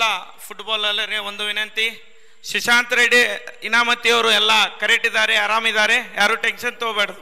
ಎಲ್ಲ ಫುಟ್ಬಾಲ್ ಅಲ್ಲೇ ಒಂದು ವಿನಂತಿ ಶಶಾಂತ್ ರೆಡ್ಡಿ ಇನಾಮತಿ ಅವರು ಎಲ್ಲ ಕರೆಕ್ಟ್ ಇದ್ದಾರೆ ಆರಾಮಿದ್ದಾರೆ ಯಾರು ಟೆನ್ಷನ್ ತಗೋಬೇಡ್ದು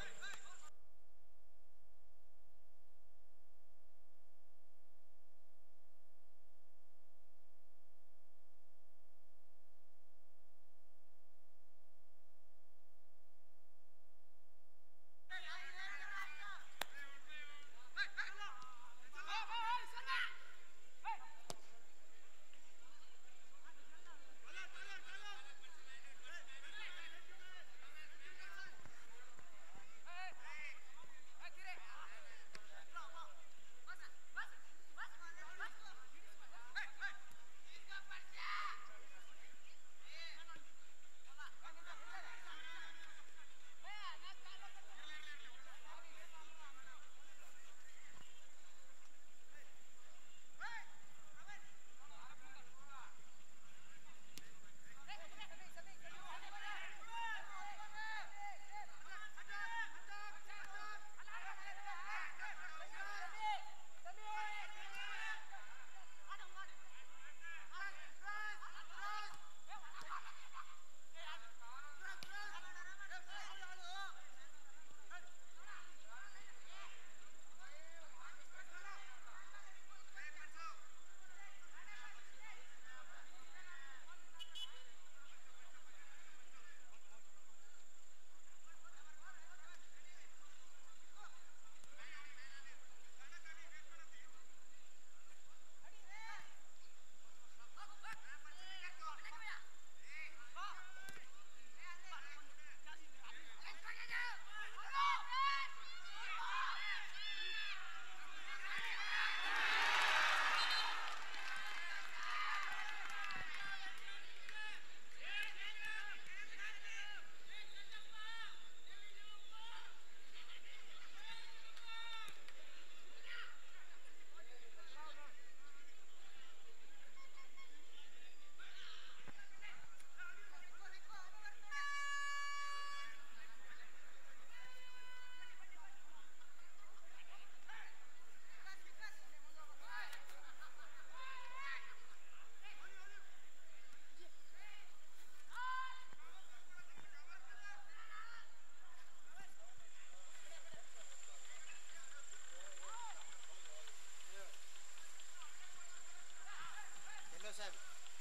હેલો સાહેબ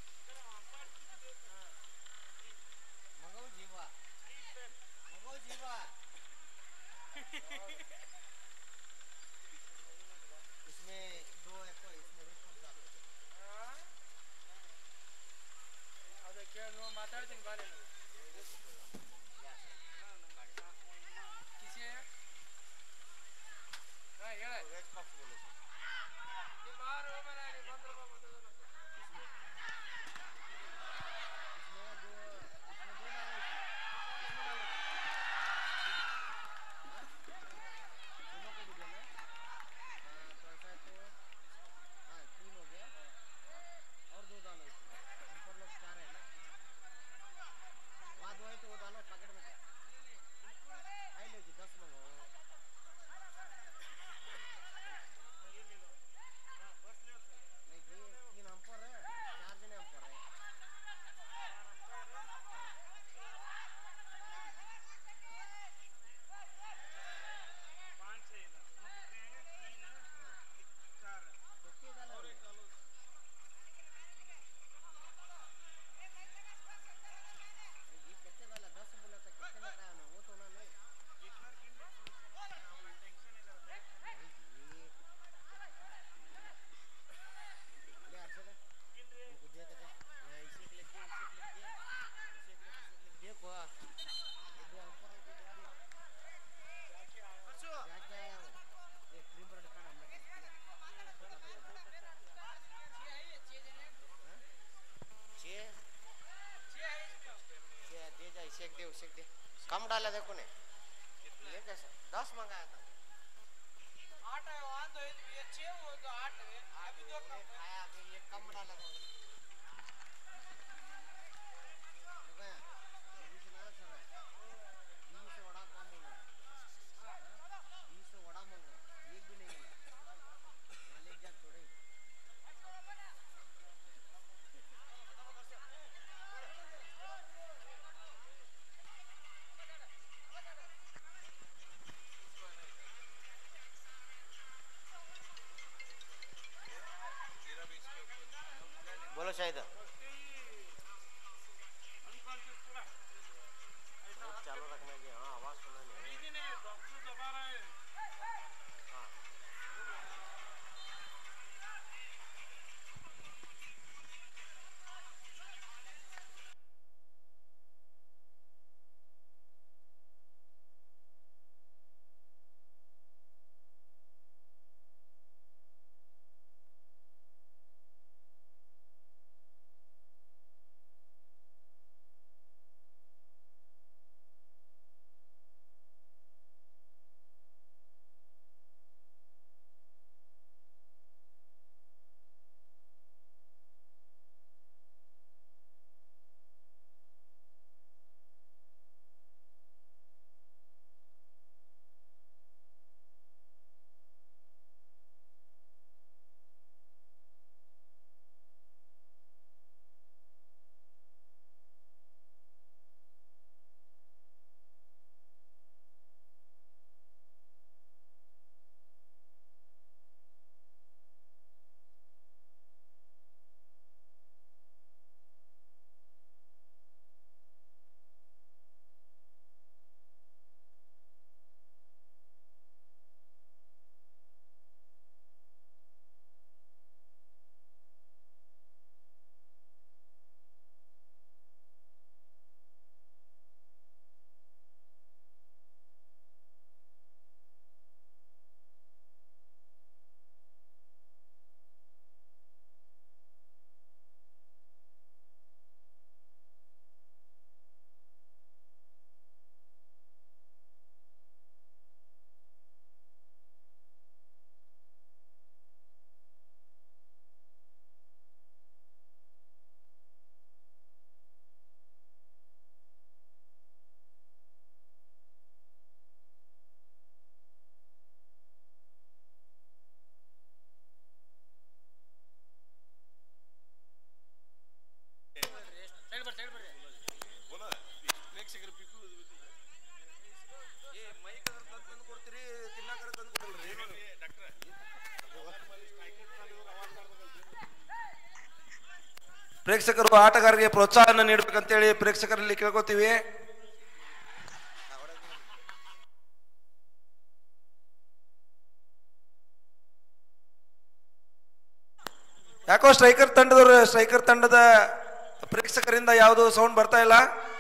મંગાવું જીવા મંગાવું જીવા इसमें दो है तो इसमें भी पंद्रह ಅದಕ್ಕೆ ನೀವು ಮಾತಾಡ್ತೀನಿ ಬಾರಿ ಕಿಸಿ ಹಾಂ ಹೇಳ वेज पॉप्स बोले ನೀವು ಬಾರೋ ಮನೆ ನೀವು ಬಂದ್ರೆ ಬಾ ಮಾತಾಡೋಣ इसमें दो इसमें दो डालो इसमें डालो हाँ? दोनों को भी देना हाँ, तो ऐसा है तो हाँ तीन हो गया और दो डालो इसमें हम पर लोग चार है ना वहाँ दो है तो वो डालो पैकेट में आई लीजिए दस मंगाओ नहीं जी तीन हम पर है चार जने हम पर है कितने डालो रे? नहीं जी कितने डाला दस बोला था कितने लगाया ना वो तो ना नहीं नहीं जी ले अच्छे से उनको दे दे यहाँ इसे एक लिख दिया इसे एक लिख दिया इसे एक लिख इसे एक लिख दिया को ये दो हम पर है दे दे क्या क्या है वो? ये क्रीम ब्रेड का नाम है छः छः दे जा इसे एक दे उसे एक दे कम डाला देखो ने ये कैसा दस मंगाया था ಆಟ ಒಂದು ಐದು ಹೆಚ್ಚೇ ಒಂದು ಆಟ ಅಭಿ ದೋ ये खाया फिर ये कम डाला था देखो यहाँ, ये बीच में ना सर है। बीस से वड़ा कम होगा बीस से वड़ा मंगा एक भी नहीं मिला यहाँ ले जा छोड़े ನಿಮಿಷ ಇದು चालू रखना जी हाँ आवाज़ सुना नहीं ಪ್ರೇಕ್ಷಕರು ಆಟಗಾರರಿಗೆ ಪ್ರೋತ್ಸಾಹನ ನೀಡಬೇಕಂತೇಳಿ ಪ್ರೇಕ್ಷಕರಲ್ಲಿ ಕೇಳ್ಕೊತೀವಿ ಯಾಕೋ ಸ್ಟ್ರೈಕರ್ ತಂಡದವರು ಸ್ಟ್ರೈಕರ್ ತಂಡದ ಪ್ರೇಕ್ಷಕರಿಂದ ಯಾವುದು ಸೌಂಡ್ ಬರ್ತಾ ಇಲ್ಲ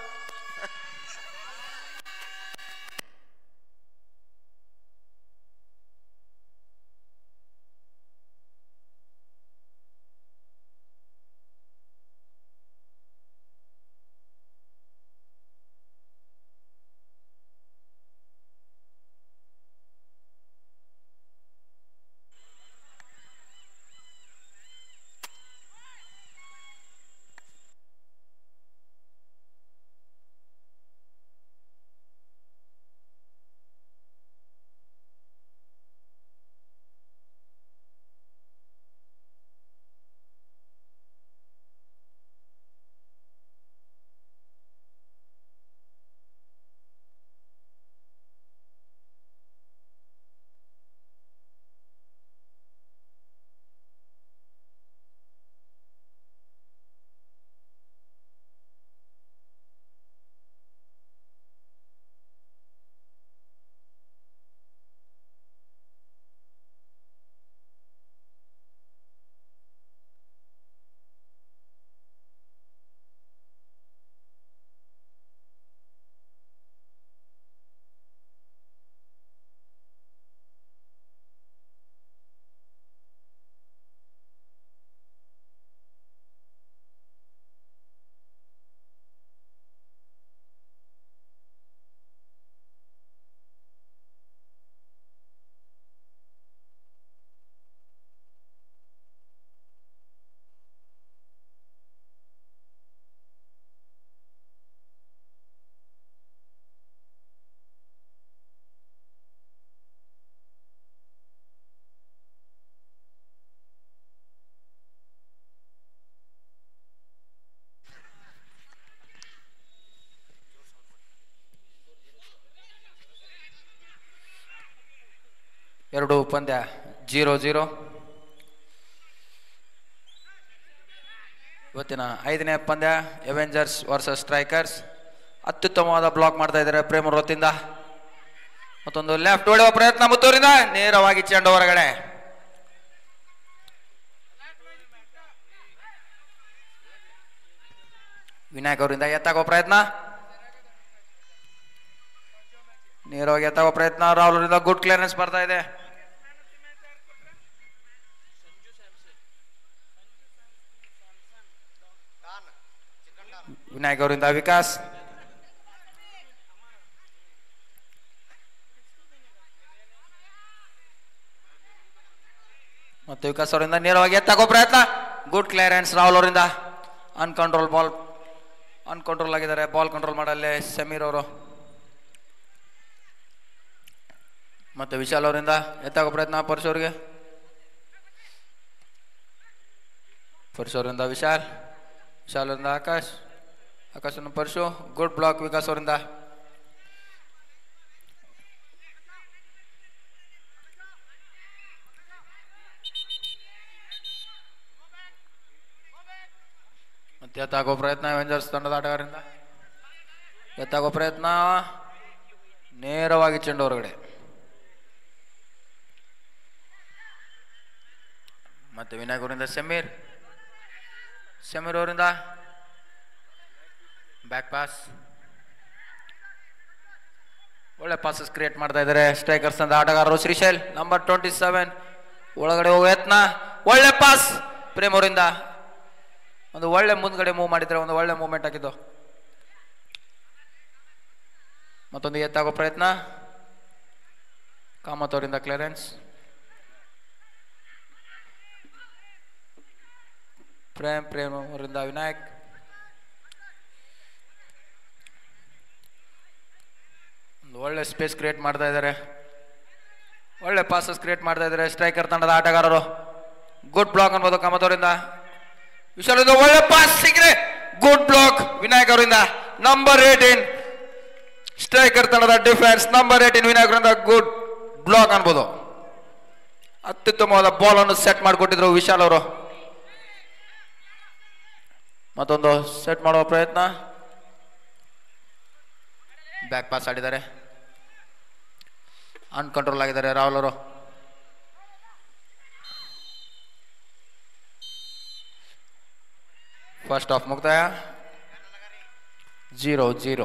ಎರಡು ಪಂದ್ಯ ಜೀರೋ ಜೀರೋ ಇವತ್ತಿನ ಐದನೇ ಪಂದ್ಯ ಎವೆಂಜರ್ಸ್ ವರ್ಸಸ್ ಸ್ಟ್ರೈಕರ್ಸ್ ಅತ್ಯುತ್ತಮವಾದ ಬ್ಲಾಕ್ ಮಾಡ್ತಾ ಇದ್ದಾರೆ ಪ್ರೇಮ ವೃತ್ತಿಂದ ಮತ್ತೊಂದು ಲೆಫ್ಟ್ ಹೊಡೆಯುವ ಪ್ರಯತ್ನ ಮುತ್ತೂರಿಂದ ನೇರವಾಗಿ ಚೆಂಡು ಹೊರಗಡೆ ವಿನಾಯಕ್ ಅವರಿಂದ ಎತ್ತಾಕೋ ಪ್ರಯತ್ನ ನೇರವಾಗಿ ಎತ್ತಾಕೋ ಪ್ರಯತ್ನ ರಾಹುಲ್ ಅವರಿಂದ ಗುಡ್ ಕ್ಲಿಯರೆನ್ಸ್ ಬರ್ತಾ ಇದೆ ಡಾನ್ ಚಿಕನ್ ಡಾನ್ ವಿನಾಯಕ್ ಅವರಿಂದ ವಿಕಾಸ್ ಮತ್ತು ವಿಕಾಸ್ ಅವರಿಂದ ನೇರವಾಗಿ ಎತ್ತಾಕೋ ಪ್ರಯತ್ನ ಗುಡ್ ಕ್ಲಿಯರೆನ್ಸ್ ರಾಹುಲ್ ಅವರಿಂದ ಅನ್ಕಂಟ್ರೋಲ್ ಬಾಲ್ ಅನ್ಕಂಟ್ರೋಲ್ ಆಗಿದ್ದಾರೆ ಬಾಲ್ ಕಂಟ್ರೋಲ್ ಮಾಡಲ್ಲೇ ಸಮೀರ್ ಅವರು ಮತ್ತು ವಿಶಾಲ್ ಅವರಿಂದ ಎತ್ತಾಕೋ ಪ್ರಯತ್ನ ಪರ್ಶು ಅವರಿಗೆ ಪರ್ಶು ಅವರಿಂದ ವಿಶಾಲ್ ವಿಶಾಲ್ ಅವರಿಂದ ಆಕಾಶ್ ಆಕಾಶನ ಪರ್ಶು ಗುಡ್ ಬ್ಲಾಕ್ ವಿಕಾಸ್ ಅವರಿಂದ ಮತ್ತೆ ಎತ್ತಾಕೋ ಪ್ರಯತ್ನ ವೆಂಜರ್ಸ್ ತಂಡದ ಆಟಗಾರರಿಂದ ಎತ್ತಾಕೋ ಪ್ರಯತ್ನ ನೇರವಾಗಿ ಚೆಂಡು ಹೊರಗಡೆ ಮತ್ತೆ ವಿನಾಯಕ್ ಅವರಿಂದ ಸಮೀರ್ ಸಮೀರ್ ಅವರಿಂದ ಬ್ಯಾಕ್ ಪಾಸ್ ಒಳ್ಳೆ ಪಾಸಸ್ ಕ್ರಿಯೇಟ್ ಮಾಡ್ತಾ ಇದ್ದಾರೆ ಸ್ಟ್ರೈಕರ್ಸ್ ಅಂತ ಆಟಗಾರರು ಶ್ರೀಶೈಲ್ ನಂಬರ್ ಟ್ವೆಂಟಿ ಸೆವೆನ್ ಒಳಗಡೆ ಹೋಗೋ ಯತ್ನ ಒಳ್ಳೆ ಪಾಸ್ ಪ್ರೇಮ್ ಅವರಿಂದ ಒಂದು ಒಳ್ಳೆ ಮುಂದ್ಗಡೆ ಮೂವ್ ಮಾಡಿದ್ರೆ ಒಂದು ಒಳ್ಳೆ ಮೂವ್ಮೆಂಟ್ ಹಾಕಿದ್ದು ಮತ್ತೊಂದು ಎತ್ತಾಗೋ ಪ್ರಯತ್ನ ಕಾಮತ್ ಅವರಿಂದ ಕ್ಲಿಯರೆನ್ಸ್ ಪ್ರೇಮ್ ಪ್ರೇಮ್ ಅವರಿಂದ ವಿನಾಯಕ್ ಒಂದು ಒಳ್ಳೆ ಸ್ಪೇಸ್ ಕ್ರಿಯೇಟ್ ಮಾಡ್ತಾ ಇದ್ದಾರೆ ಒಳ್ಳೆ ಪಾಸಸ್ ಕ್ರಿಯೇಟ್ ಮಾಡ್ತಾ ಇದ್ದಾರೆ ಸ್ಟ್ರೈಕರ್ ತಂಡದ ಆಟಗಾರರು ಗುಡ್ ಬ್ಲಾಕ್ ಅನ್ಬೋದು ಕಾಮತ್ ಅವರಿಂದ ವಿಶಾಲದಿಂದ ಒಳ್ಳೆ ಪಾಸ್ ಸಿಕ್ಕರೆ ಗುಡ್ ಬ್ಲಾಕ್ ವಿನಾಯಕ್ ಅವರಿಂದ ನಂಬರ್ ಏಟೀನ್ ಸ್ಟ್ರೈಕರ್ ತಂಡದ ಡಿಫೆನ್ಸ್ ನಂಬರ್ ಏಟೀನ್ ವಿನಾಯಕ್ ಅವರಿಂದ ಗುಡ್ ಬ್ಲಾಕ್ ಅನ್ಬೋದು ಅತ್ಯುತ್ತಮವಾದ ಬಾಲ್ ಅನ್ನು ಸೆಟ್ ಮಾಡಿಕೊಟ್ಟಿದ್ರು ವಿಶಾಲ್ ಅವರು ಮತ್ತೊಂದು ಸೆಟ್ ಮಾಡುವ ಪ್ರಯತ್ನ ಬ್ಯಾಕ್ ಪಾಸ್ ಆಡಿದ್ದಾರೆ ಅನ್ಕಂಟ್ರೋಲ್ ಆಗಿದ್ದಾರೆ ರಾಹುಲ್ ಅವರು ಫಸ್ಟ್ ಆಫ್ ಮುಕ್ತಾಯ ಜೀರೋ ಜೀರೋ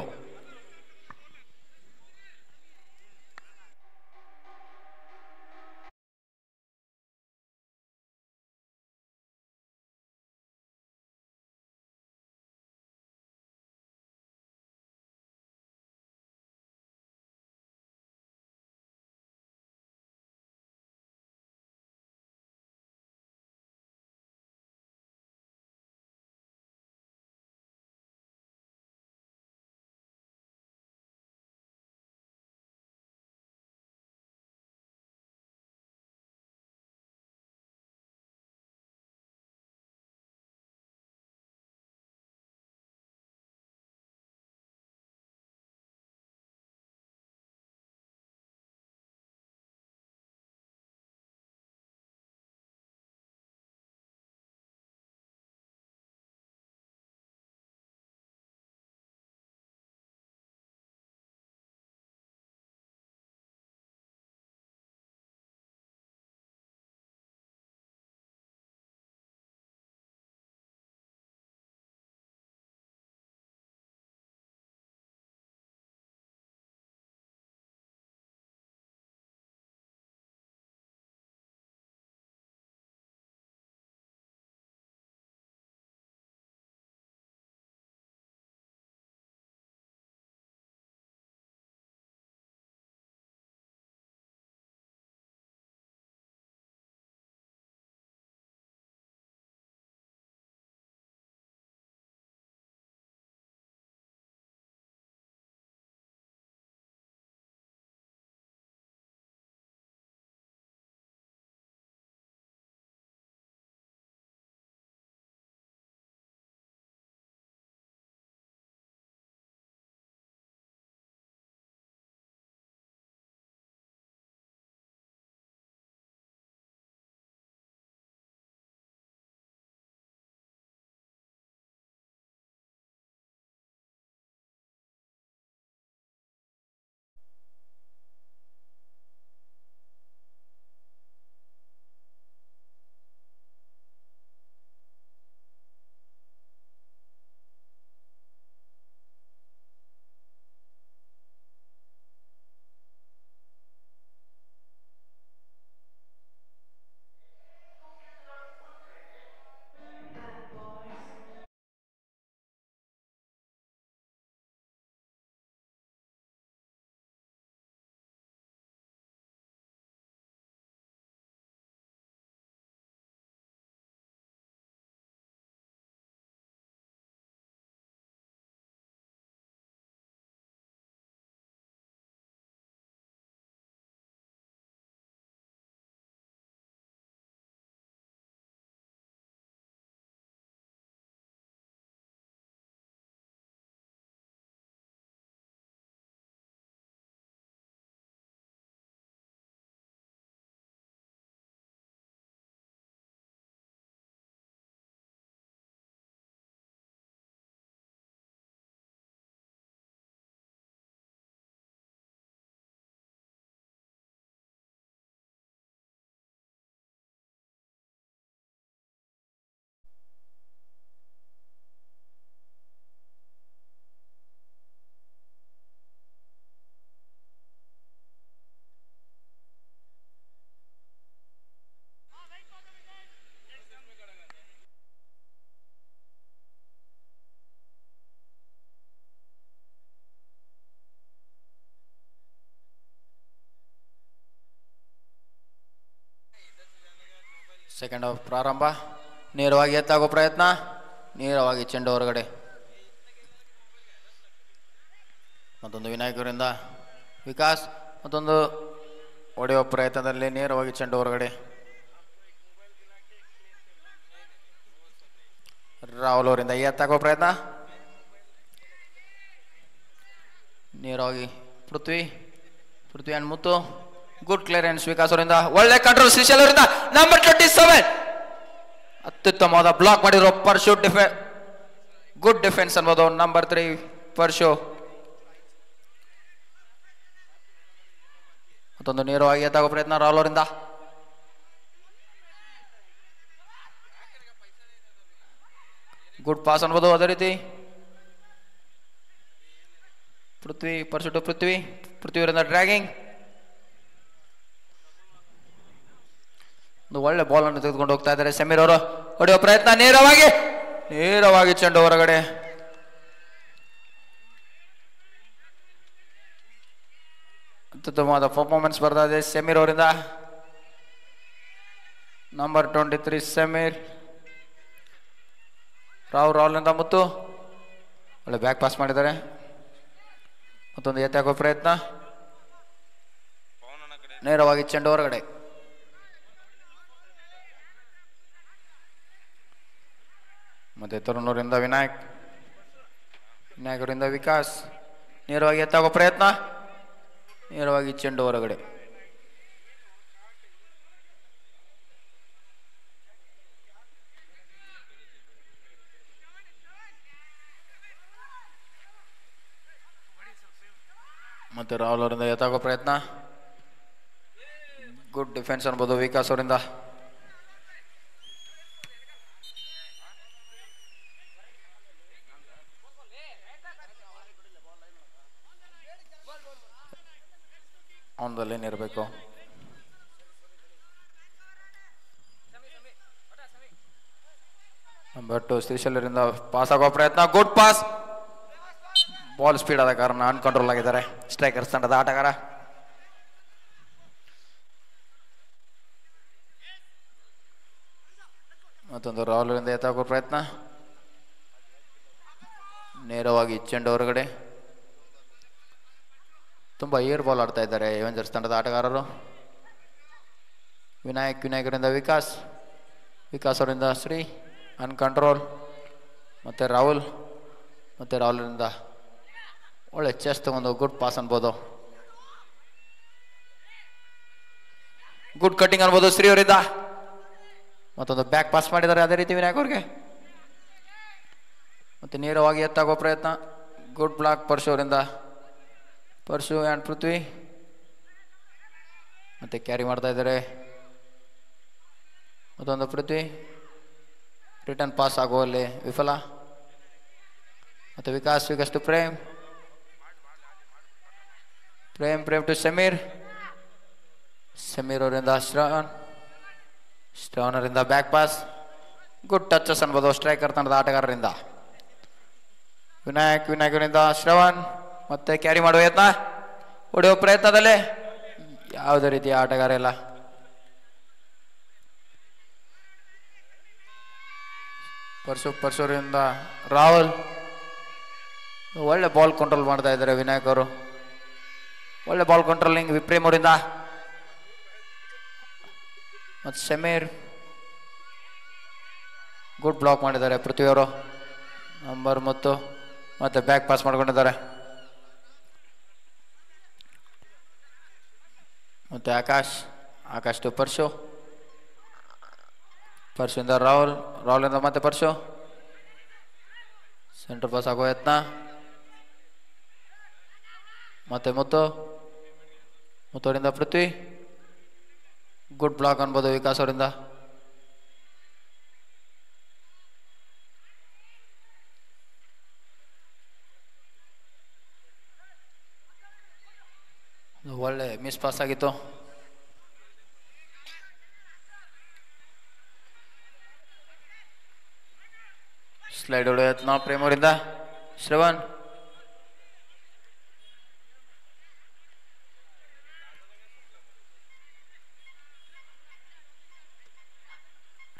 ಸೆಕೆಂಡ್ ಹಾಫ್ ಪ್ರಾರಂಭ ನೇರವಾಗಿ ಎತ್ತಾಗೋ ಪ್ರಯತ್ನ ನೇರವಾಗಿ ಚೆಂಡು ಹೊರಗಡೆ ಮತ್ತೊಂದು ವಿನಾಯಕರಿಂದ ವಿಕಾಸ್ ಮತ್ತೊಂದು ಹೊಡೆಯುವ ಪ್ರಯತ್ನದಲ್ಲಿ ನೇರವಾಗಿ ಚೆಂಡು ಹೊರಗಡೆ ರಾಹುಲ್ ಅವರಿಂದ ಎತ್ತಾಕೋ ಪ್ರಯತ್ನ ನೇರವಾಗಿ Prithvi Prithvi and Muthu good clearance Vikas ಅವರಿಂದ ಒಳ್ಳೆ ಕಂಟ್ರೋಲ್ ಶ್ರೀಶೈಲ್ ಅವರಿಂದ ನಂಬರ್ ಟ್ವೆಂಟಿ ಸೆವೆನ್ ಅತ್ಯುತ್ತಮವಾದ ಬ್ಲಾಕ್ ಮಾಡಿರೋ ಪರ್ಶು ಡಿಫೆ ಗುಡ್ ಡಿಫೆನ್ಸ್ ಅನ್ಬೋದು ನಂಬರ್ ತ್ರೀ ಪರ್ಶು ಮತ್ತೊಂದು ನೇರವಾಗಿ ಎತ್ತಾಗೋ ಪ್ರಯತ್ನ ರಾಹುಲ್ ಅವರಿಂದ ಗುಡ್ ಪಾಸ್ ಅನ್ಬೋದು ಅದೇ ರೀತಿ ಪೃಥ್ವಿ ಪರ್ಸು ಟು ಪೃಥ್ವಿ ಪೃಥ್ವಿಯವರಿಂದ ಡ್ರ್ಯಾಗಿಂಗ್ ಒಂದು ಒಳ್ಳೆ ಬಾಲ್ ಅನ್ನು ತೆಗೆದುಕೊಂಡು ಹೋಗ್ತಾ ಇದ್ದಾರೆ ಸಮೀರ್ ಅವರು ಹೊಡೆಯುವ ಪ್ರಯತ್ನ ನೇರವಾಗಿ ನೇರವಾಗಿ ಚೆಂಡು ಹೊರಗಡೆ ಅತ್ಯುತ್ತಮವಾದ ಪರ್ಫಾರ್ಮೆನ್ಸ್ ಬರ್ತಾ ಇದೆ ಸಮೀರ್ ಅವರಿಂದ number twenty three Sameer Rao ರಾವ್ಲಿಂದ ಮುತ್ತು ಒಳ್ಳೆ ಬ್ಯಾಕ್ ಪಾಸ್ ಮಾಡಿದ್ದಾರೆ ಮತ್ತೊಂದು ಎತ್ತಾಕೋ ಪ್ರಯತ್ನ ನೇರವಾಗಿ ಚೆಂಡು ಹೊರಗಡೆ ಮತ್ತೆ ತರುಣೂರಿಂದ ವಿನಾಯಕ್ ವಿನಾಯಕರಿಂದ ವಿಕಾಸ್ ನೇರವಾಗಿ ಎತ್ತಾಗೋ ಪ್ರಯತ್ನ ನೇರವಾಗಿ ಚೆಂಡು ಹೊರಗಡೆ ಮತ್ತೆ ರಾಹುಲ್ ಅವರಿಂದ ಎತ್ತಾಗೋ ಪ್ರಯತ್ನ ಗುಡ್ ಡಿಫೆನ್ಸ್ ಅನ್ಬೋದು ವಿಕಾಸ್ ಅವರಿಂದ ಅವನದಲ್ಲಿ ಇರಬೇಕು ನಂಬರ್ ಟು ಶ್ರೀಶೈಲರಿಂದ ಪಾಸ್ ಆಗೋ ಪ್ರಯತ್ನ ಗುಡ್ ಪಾಸ್ ಬಾಲ್ ಸ್ಪೀಡ್ ಆದ ಕಾರಣ ಅನ್ಕಂಟ್ರೋಲ್ ಆಗಿದ್ದಾರೆ ಸ್ಟ್ರೈಕರ್ಸ್ ತಂಡದ ಆಟಗಾರ ಮತ್ತೊಂದು ರಾಹುಲ್ರಿಂದ ಎತ್ತಾಕೋ ಪ್ರಯತ್ನ ನೇರವಾಗಿ ಚೆಂಡು ಹೊರಗಡೆ ತುಂಬ ಏರ್ ಬಾಲ್ ಆಡ್ತಾ ಇದ್ದಾರೆ ಏವೆಂಜರ್ಸ್ ತಂಡದ ಆಟಗಾರರು ವಿನಾಯಕ್ ವಿನಾಯಕರಿಂದ ವಿಕಾಸ್ ವಿಕಾಸ್ ಅವರಿಂದ ಶ್ರೀ ಅನ್ಕಂಟ್ರೋಲ್ ಮತ್ತು ರಾಹುಲ್ ಮತ್ತು ರಾಹುಲ್ರಿಂದ ಒಳ್ಳೆ ಚೆಸ್ ತಗೊಂಡು ಗುಡ್ ಪಾಸ್ ಅನ್ಬೋದು ಗುಡ್ ಕಟಿಂಗ್ ಅನ್ಬೋದು ಶ್ರೀ ಅವರಿಂದ ಮತ್ತೊಂದು ಬ್ಯಾಕ್ ಪಾಸ್ ಮಾಡಿದ್ದಾರೆ ಅದೇ ರೀತಿ ವಿನಾಯಕ್ ಅವ್ರಿಗೆ ಮತ್ತು ನೇರವಾಗಿ ಎತ್ತಾಗೋ ಪ್ರಯತ್ನ ಗುಡ್ ಬ್ಲಾಕ್ ಪರ್ಶು ಅವರಿಂದ ಪರ್ಶು ಆ್ಯಂಡ್ ಪೃಥ್ವಿ ಮತ್ತೆ ಕ್ಯಾರಿ ಮಾಡ್ತಾ ಇದ್ದಾರೆ ಮತ್ತೊಂದು ಪೃಥ್ವಿ ರಿಟರ್ನ್ ಪಾಸ್ ಆಗುವಲ್ಲಿ ವಿಫಲ ಮತ್ತು ವಿಕಾಸ್ ವಿಕಾಸ್ ಟು ಪ್ರೇಮ್ ಪ್ರೇಮ್ ಪ್ರೇಮ್ ಟು ಸಮೀರ್ ಸಮೀರ್ ಅವರಿಂದ ಶ್ರವಣ್ ಶ್ರವಣ್ ಅವರಿಂದ ಬ್ಯಾಕ್ ಪಾಸ್ ಗುಡ್ ಟಚಸ್ ಅನ್ಬೋದು ಸ್ಟ್ರೈಕರ್ ತಂಡದ ಆಟಗಾರರಿಂದ ವಿನಾಯಕ್ ವಿನಾಯಕರಿಂದ ಶ್ರವಣ್ ಮತ್ತೆ ಕ್ಯಾರಿ ಮಾಡುವ ಯತ್ನ ಹೊಡೆಯುವ ಪ್ರಯತ್ನದಲ್ಲೇ ಯಾವುದೇ ರೀತಿಯ ಆಟಗಾರ ಇಲ್ಲ ಪರ್ಸು ಪರ್ಸೂರಿಂದ ರಾಹುಲ್ ಒಳ್ಳೆ ಬಾಲ್ ಕಂಟ್ರೋಲ್ ಮಾಡ್ತಾ ಇದ್ದಾರೆ ವಿನಾಯಕ್ ಅವರು ಒಳ್ಳೆ ಬಾಲ್ ಕಂಟ್ರೋಲಿಂಗ್ ವಿಪ್ರೇಮ್ ಅವರಿಂದ ಮತ್ತು ಸಮೀರ್ ಗುಡ್ ಬ್ಲಾಕ್ ಮಾಡಿದ್ದಾರೆ ಪೃಥ್ವಿ ಅವರು ನಂಬರ್ ಮತ್ತು ಮತ್ತೆ ಬ್ಯಾಕ್ ಪಾಸ್ ಮಾಡ್ಕೊಂಡಿದ್ದಾರೆ ಮತ್ತೆ ಆಕಾಶ್ ಆಕಾಶ್ ಟು ಪರ್ಶು ಪರ್ಶುಯಿಂದ ರಾಹುಲ್ ರಾಹುಲಿಂದ ಮತ್ತೆ ಪರ್ಶು ಸೆಂಟರ್ ಪಾಸ್ ಆಗೋ ಯತ್ನ ಮತ್ತೆ ಮುತ್ತು ಮುತ್ತವರಿಂದ ಪೃಥ್ವಿ ಗುಡ್ ಬ್ಲಾಕ್ ಅನ್ಬೋದು ವಿಕಾಸ್ ಅವರಿಂದ ಇದು ಒಳ್ಳೆ ಮಿಸ್ ಪಾಸ್ ಆಗಿತ್ತು ಸ್ಲೈಡ್ ಹೊಡೆಯೋ ಯತ್ನ ಪ್ರೇಮ್ ಅವರಿಂದ ಶ್ರವಣ್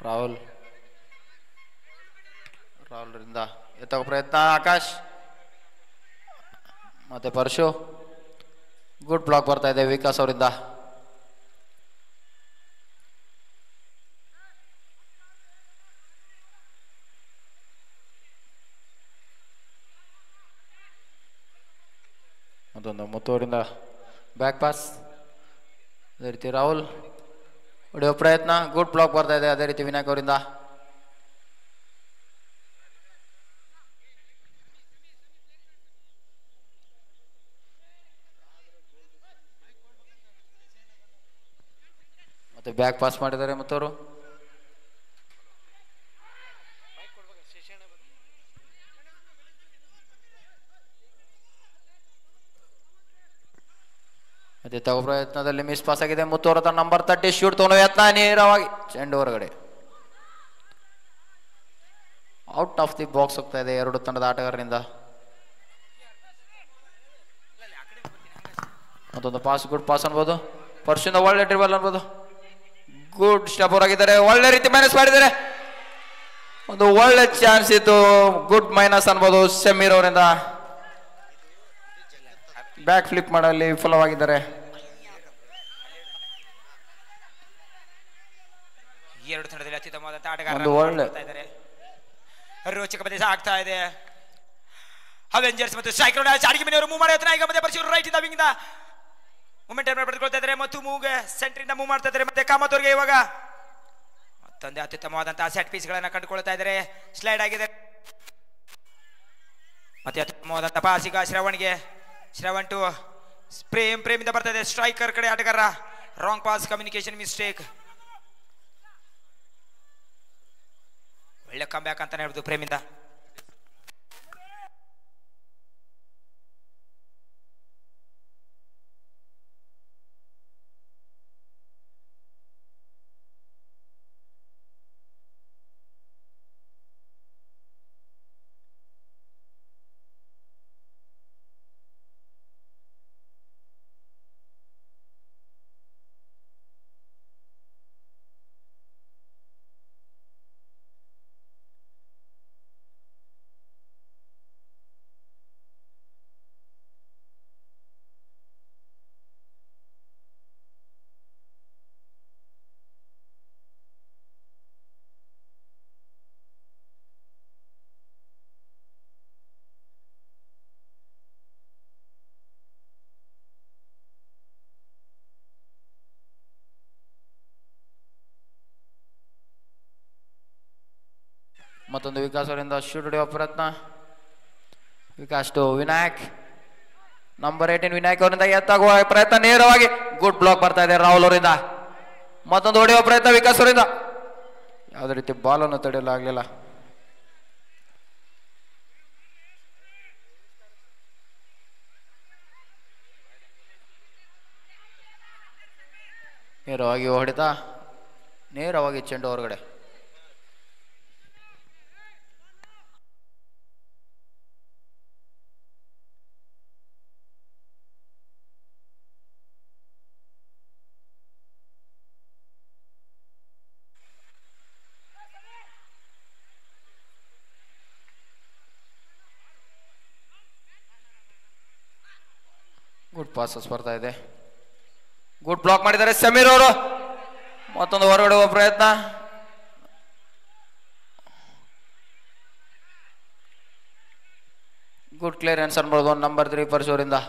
ರಾಹುಲ್ ರಾಹುಲ್ರಿಂದ ಎತ್ತೋ ಪ್ರಯತ್ನ ಆಕಾಶ್ ಮತ್ತೆ ಪರಶು ಗುಡ್ ಬ್ಲಾಕ್ ಬರ್ತಾ ಇದೆ ವಿಕಾಸ್ ಅವರಿಂದ ಮತ್ತೊಂದು ಮುತ್ತೂರಿಂದ ಬ್ಯಾಕ್ ಪಾಸ್ ಅದೇ ರೀತಿ ರಾಹುಲ್ ಹೊಡೆಯೋ ಪ್ರಯತ್ನ ಗುಡ್ ಬ್ಲಾಕ್ ಬರ್ತಾ ಇದೆ ಅದೇ ರೀತಿ ವಿನಾಯಕ್ ಅವರಿಂದ ಮತ್ತೆ ಬ್ಯಾಕ್ ಪಾಸ್ ಮಾಡಿದ್ದಾರೆ ಮತ್ತವರು ಮತ್ತೆ ತಗೋ ಪ್ರಯತ್ನದಲ್ಲಿ ಮಿಸ್ ಪಾಸ್ ಆಗಿದೆ ಮುತ್ತೂರ ತನ್ನ ನಂಬರ್ ತರ್ಟಿ ಶೂಟ್ ತಗೊಂಡು ಯತ್ನ ನೇರವಾಗಿ ಚೆಂಡು ಹೊರಗಡೆ ಔಟ್ ಆಫ್ ದಿ ಬಾಕ್ಸ್ ಹೋಗ್ತಾ ಇದೆ ಎರಡು ತಂಡದ ಆಟಗಾರರಿಂದ ಮತ್ತೊಂದು ಪಾಸ್ ಗುಡ್ ಪಾಸ್ ಅನ್ಬೋದು ಪರ್ಶಿಂದ ಒಳ್ಳೆ ಡ್ರಿಬಲ್ ಅನ್ಬೋದು ಗುಡ್ ಸ್ಟೆಪ್ ಆಗಿದ್ದಾರೆ ಒಳ್ಳೆ ರೀತಿ ಮೈನಸ್ ಮಾಡಿದ್ದಾರೆ ಒಂದು ಒಳ್ಳೆ ಚಾನ್ಸ್ ಇತ್ತು ಗುಡ್ ಮೈನಸ್ ಅನ್ಬೋದು ಸಮೀರ್ ಅವರಿಂದ ಬ್ಯಾಕ್ ಫ್ಲಿಪ್ ಮಾಡಲಿ ವಿಫಲವಾಗಿದ್ದಾರೆ ಈ ಎರಡು ತಂಡದಲ್ಲಿ ಅತ್ಯುತ್ತಮವಾದಂತ ಒಂದು ಆಟಗಾರರು ಒಳ್ಳೆ- ಮಾಡ್ತಾ ಇದ್ದಾರೆ ರೋಚಕ ಪ್ರದೇಶ ಆಗ್ತಾ ಇದೆ ಅವೆಂಜರ್ಸ್ ಮತ್ತು ಸೈಕ್ಲೋನ್ ಚಾಡಿಗೆ ಮನೆಯವರು ಮೂವ್ ಮಾಡೋ ಈಗ ಮತ್ತೆ ಬರ್ಸಿ ರೈಟ್ ಇಂದ ವಿಂಗ್ ಮೂಮೆಂಟ್ ಪಡೆದುಕೊಳ್ತಾ ಇದ್ದಾರೆ ಮತ್ತು ಮೂವ್ಗೆ ಸೆಂಟರ್ ಇಂದ ಮೂವ್ ಮಾಡ್ತಾ ಇದ್ದಾರೆ ಮತ್ತೆ ಕಾಮತ್ ಇವಾಗ ಮತ್ತೊಂದು ಅತ್ಯುತ್ತಮವಾದಂತಹ ಸೆಟ್ ಪೀಸ್ ಗಳನ್ನ ಕಂಡುಕೊಳ್ತಾ ಇದ್ದಾರೆ ಸ್ಲೈಡ್ ಆಗಿದೆ ಮತ್ತೆ ಅತ್ಯುತ್ತಮವಾದಂತಹ ಪಾಸ್ ಈಗ ಶ್ರವಣ್ಗೆ ಶ್ರವಣ್ ಟು ಪ್ರೇಮ್ ಪ್ರೇಮಿಂದ ಬರ್ತಾ ಇದೆ ಸ್ಟ್ರೈಕರ್ ಕಡೆ ಆಟಗಾರ ರಾಂಗ್ ಪಾಸ್ ಕಮ್ಯುನಿಕೇಶನ್ ಮಿಸ್ಟೇಕ್ ಒಳ್ಳೆ ಕಂಬ್ಯಾಕ್ ಅಂತಾನೆ ಹೇಳ್ಬೋದು ಪ್ರೇಮಿಂದ ಮತ್ತೊಂದು ವಿಕಾಸ್ ಅವರಿಂದ ಶೂಟ್ ಹೊಡೆಯುವ ಪ್ರಯತ್ನ Vikas to Vinayak number eighteen Vinayak ಅವರಿಂದ ಎತ್ತಾಗುವ ಪ್ರಯತ್ನ ನೇರವಾಗಿ ಗುಡ್ ಬ್ಲಾಕ್ ಬರ್ತಾ ಇದೆ ರಾಹುಲ್ ಅವರಿಂದ ಮತ್ತೊಂದು ಹೊಡೆಯುವ ಪ್ರಯತ್ನ ವಿಕಾಸ್ ಅವರಿಂದ ಯಾವುದೇ ರೀತಿ ಬಾಲನ್ನು ತಡೆಯಲು ಆಗಲಿಲ್ಲ ನೇರವಾಗಿ ಹೊಡೆತ ನೇರವಾಗಿ ಚೆಂಡು ಹೊರಗಡೆ ಗುಡ್ ಪಾಸಸ್ ಬರ್ತಾ ಇದೆ ಗುಡ್ ಬ್ಲಾಕ್ ಮಾಡಿದ್ದಾರೆ ಸಮೀರ್ ಅವರು ಮತ್ತೊಂದು ಹೊರಗಡೆ ಹೋಗುವ ಪ್ರಯತ್ನ ಗುಡ್ ಕ್ಲಿಯರೆನ್ಸ್ ಅನ್ಬೋದು ನಂಬರ್ ತ್ರೀ ಪರ್ಸ್ ಅವರಿಂದ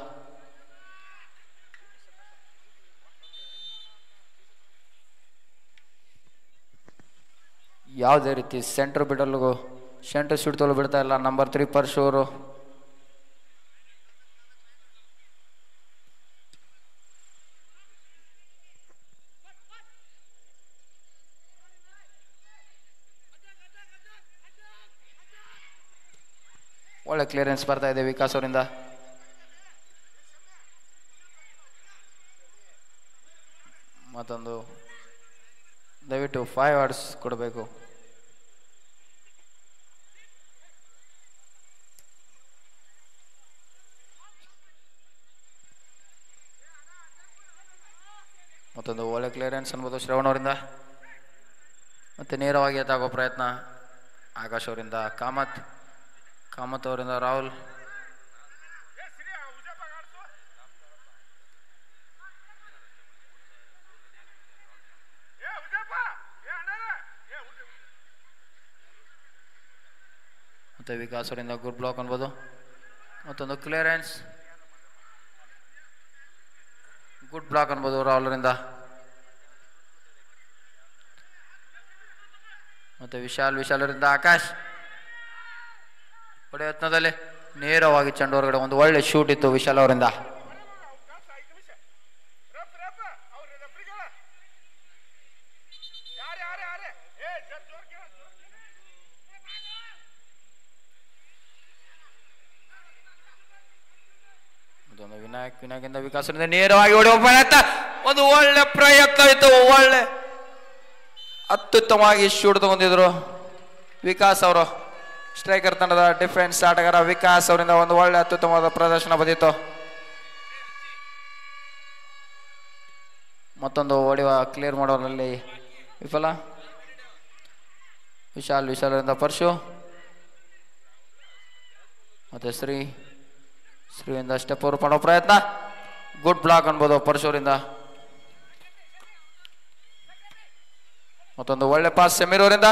ಯಾವುದೇ ರೀತಿ ಸೆಂಟರ್ ಬಿಡಲ್ಗೂ ಸೆಂಟರ್ ಸುಡ್ತಲು ಬಿಡ್ತಾ ಇಲ್ಲ ನಂಬರ್ ತ್ರೀ ಪರ್ಸ್ ಅವರು ಒಳ್ಳೆ ಕ್ಲಿಯರೆನ್ಸ್ ಬರ್ತಾ ಇದೆ ವಿಕಾಸ್ ಅವರಿಂದ ಮತ್ತೊಂದು ದಯವಿಟ್ಟು ಫೈವ್ ವರ್ಡ್ಸ್ ಕೊಡಬೇಕು ಮತ್ತೊಂದು ಒಳ್ಳೆ ಕ್ಲಿಯರೆನ್ಸ್ ಅನ್ಬೋದು ಶ್ರವಣ್ ಅವರಿಂದ ಮತ್ತು ನೇರವಾಗಿ ಎತ್ತಾಗೋ ಪ್ರಯತ್ನ ಆಕಾಶ್ ಅವರಿಂದ ಕಾಮತ್ ಕಾಮತ್ ಅವರಿಂದ ರಾಹುಲ್ ಮತ್ತು ವಿಕಾಸ್ ಅವರಿಂದ ಗುಡ್ ಬ್ಲಾಕ್ ಅನ್ಬೋದು ಮತ್ತೊಂದು ಕ್ಲಿಯರೆನ್ಸ್ ಗುಡ್ ಬ್ಲಾಕ್ ಅನ್ಬೋದು ರಾಹುಲ್ ಅವರಿಂದ ಮತ್ತೆ ವಿಶಾಲ್ ವಿಶಾಲ್ ಅವರಿಂದ ಆಕಾಶ್ ಒಡೆ ಯತ್ನದಲ್ಲಿ ನೇರವಾಗಿ ಚೆಂಡು ಹೊರಗಡೆ ಒಂದು ಒಳ್ಳೆ ಶೂಟ್ ಇತ್ತು ವಿಶಾಲ್ ಅವರಿಂದ ಇದೊಂದು ವಿನಾಯಕ್ ವಿನಾಯಕಿಂದ ವಿಕಾಸದಿಂದ ನೇರವಾಗಿ ಹೊಡೆಯುವ ಪ್ರಯತ್ನ ಒಂದು ಒಳ್ಳೆ ಪ್ರಯತ್ನ ಇತ್ತು ಒಳ್ಳೆ ಅತ್ಯುತ್ತಮವಾಗಿ ಶೂಟ್ ತಗೊಂಡಿದ್ರು ವಿಕಾಸ್ ಅವರು ಸ್ಟ್ರೈಕರ್ ತಂಡದ ಡಿಫೆನ್ಸ್ ಆಟಗಾರ ವಿಕಾಸ್ ಅವರಿಂದ ಒಂದು ಒಳ್ಳೆ ಅತ್ಯುತ್ತಮವಾದ ಪ್ರದರ್ಶನ ಬಂದಿತ್ತು ಮತ್ತೊಂದು ಹೊಡೆಯುವ ಕ್ಲಿಯರ್ ಮಾಡೋರಲ್ಲಿ ವಿಫಲ ವಿಶಾಲ್ ವಿಶಾಲ್ ಅವರಿಂದ ಪರ್ಶು ಮತ್ತೆ ಶ್ರೀ ಶ್ರೀಯಿಂದ ಸ್ಟೆಪ್ ಅವರು ಮಾಡೋ ಪ್ರಯತ್ನ ಗುಡ್ ಬ್ಲಾಕ್ ಅನ್ಬೋದು ಪರಶುವರಿಂದ ಮತ್ತೊಂದು ಒಳ್ಳೆ ಪಾಸ್ ಸಮೀರ್ ಅವರಿಂದ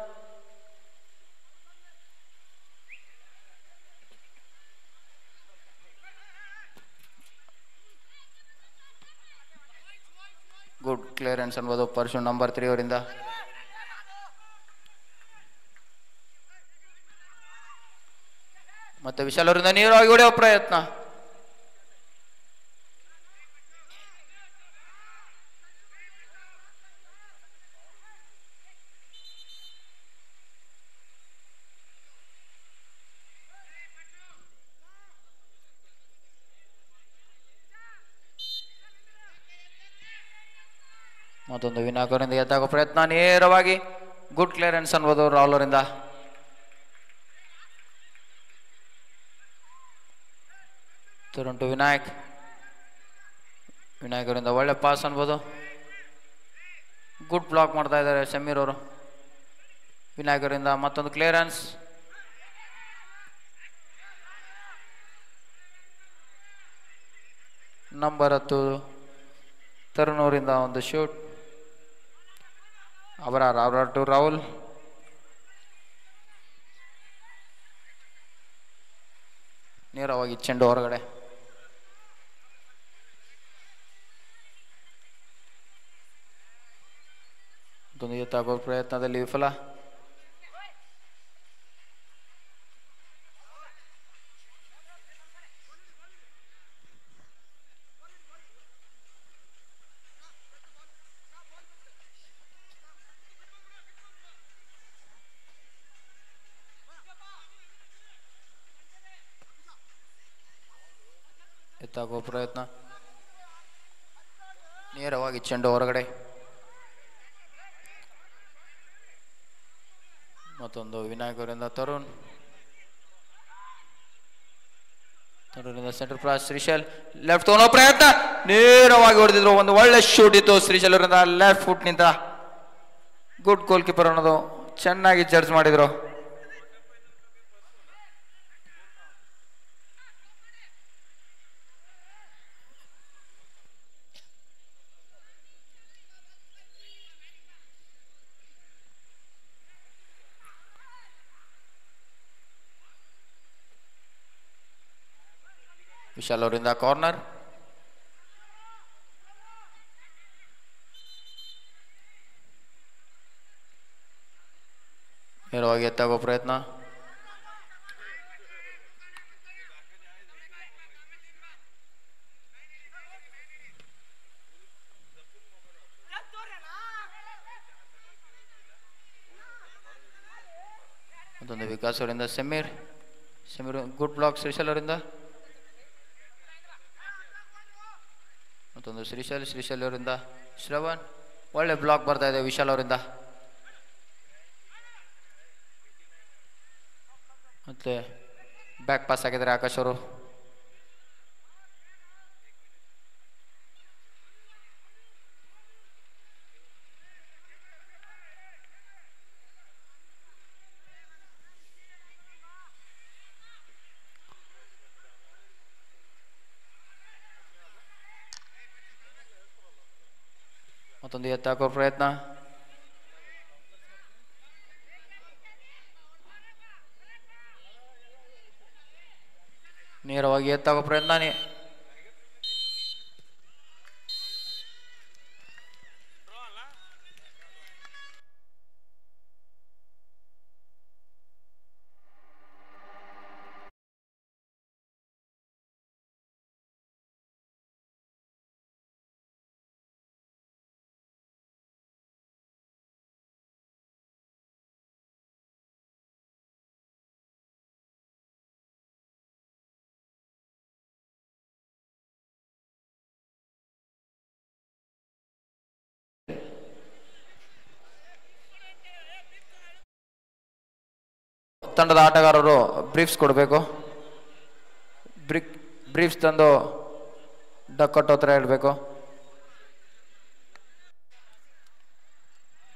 ಗುಡ್ ಕ್ಲಿಯರೆನ್ಸ್ ಅನ್ಬೋದು ಪರ್ಶು ನಂಬರ್ ತ್ರೀ ಅವರಿಂದ ಮತ್ತೆ ವಿಶಾಲ್ ಅವರಿಂದ ನೇರವಾಗಿ ಹೊಡೆಯುವ ಪ್ರಯತ್ನ ಮತ್ತೊಂದು ವಿನಾಯಕ್ ಅವರಿಂದ ಎತ್ತಾಗೋ ಪ್ರಯತ್ನ ನೇರವಾಗಿ ಗುಡ್ ಕ್ಲಿಯರೆನ್ಸ್ ಅನ್ಬೋದು ರಾಹುಲ್ ಅವರಿಂದ ಟೊರೊಂಟೊ ವಿನಾಯಕ್ ವಿನಾಯಕ್ ಅವರಿಂದ ಒಳ್ಳೆ ಪಾಸ್ ಅನ್ಬೋದು ಗುಡ್ ಬ್ಲಾಕ್ ಮಾಡ್ತಾ ಇದ್ದಾರೆ ಸಮೀರ್ ಅವರು ವಿನಾಯಕ್ ಅವರಿಂದ ಮತ್ತೊಂದು ಕ್ಲಿಯರೆನ್ಸ್ ನಂಬರ್ ಹತ್ತು ತರುಣ್ ಅವರಿಂದ ಒಂದು ಶೂಟ್ ಅವರ ಅವರ ಟು ರಾಹುಲ್ ನೇರವಾಗಿ ಚೆಂಡು ಹೊರಗಡೆ ಮತ್ತೊಂದು ಎತ್ತಾಗೋ ಪ್ರಯತ್ನದಲ್ಲಿ ವಿಫಲ ಎತ್ತಾಗೋ ಪ್ರಯತ್ನ ನೇರವಾಗಿ ಚೆಂಡು ಹೊರಗಡೆ ಮತ್ತೊಂದು ವಿನಾಯಕ್ ಅವರಿಂದ ತರುಣ್ ತರುಣಿಂದ ಸೆಂಟರ್ ಕ್ರಾಸ್ ಶ್ರೀಶೈಲ್ ಲೆಫ್ಟ್ ತಗೊಳ್ಳೋ ಪ್ರಯತ್ನ ನೇರವಾಗಿ ಹೊಡೆದಿದ್ರು ಒಂದು ಒಳ್ಳೆ ಶೂಟ್ ಇತ್ತು ಶ್ರೀಶೈಲ್ ಅವರಿಂದ ಲೆಫ್ಟ್ ಫುಟ್ ನಿಂದ ಗುಡ್ ಗೋಲ್ ಕೀಪರ್ ಅನ್ನೋದು ಚೆನ್ನಾಗಿ ಜಡ್ಜ್ ಮಾಡಿದ್ರು ವಿಶಾಲ್ ಅವರಿಂದ ಕಾರ್ನರ್ ನೇರವಾಗಿ ಎತ್ತಾಗೋ ಪ್ರಯತ್ನ ಮತ್ತೊಂದು ವಿಕಾಸ್ ಅವರಿಂದ ಸಮೀರ್ ಸಮೀರ್ ಗುಡ್ ಬ್ಲಾಕ್ ಶ್ರೀಶೈಲ್ ಅವರಿಂದ ಮತ್ತೊಂದು ಶ್ರೀಶೈಲ್ ಶ್ರೀಶೈಲ್ ಅವರಿಂದ ಶ್ರವಣ್ ಒಳ್ಳೆ ಬ್ಲಾಕ್ ಬರ್ತಾ ಇದೆ ವಿಶಾಲ್ ಅವರಿಂದ ಮತ್ತೆ ಬ್ಯಾಕ್ ಪಾಸ್ ಆಗಿದ್ದಾರೆ ಆಕಾಶ್ ಅವರು ಮತ್ತೊಂದು ಎತ್ತಾಕೋ ಪ್ರಯತ್ನ ನೇರವಾಗಿ ಎತ್ತಾಕೋ ಪ್ರಯತ್ನ ನೀ ತಂಡದ ಆಟಗಾರರು ಬ್ರೀಫ್ಸ್ ಕೊಡಬೇಕು ಬ್ರಿಕ್ ಬ್ರೀಫ್ಸ್ ತಂದು ಡಕ್ ಕಟ್ಟೋ ಥರ ಇಡಬೇಕು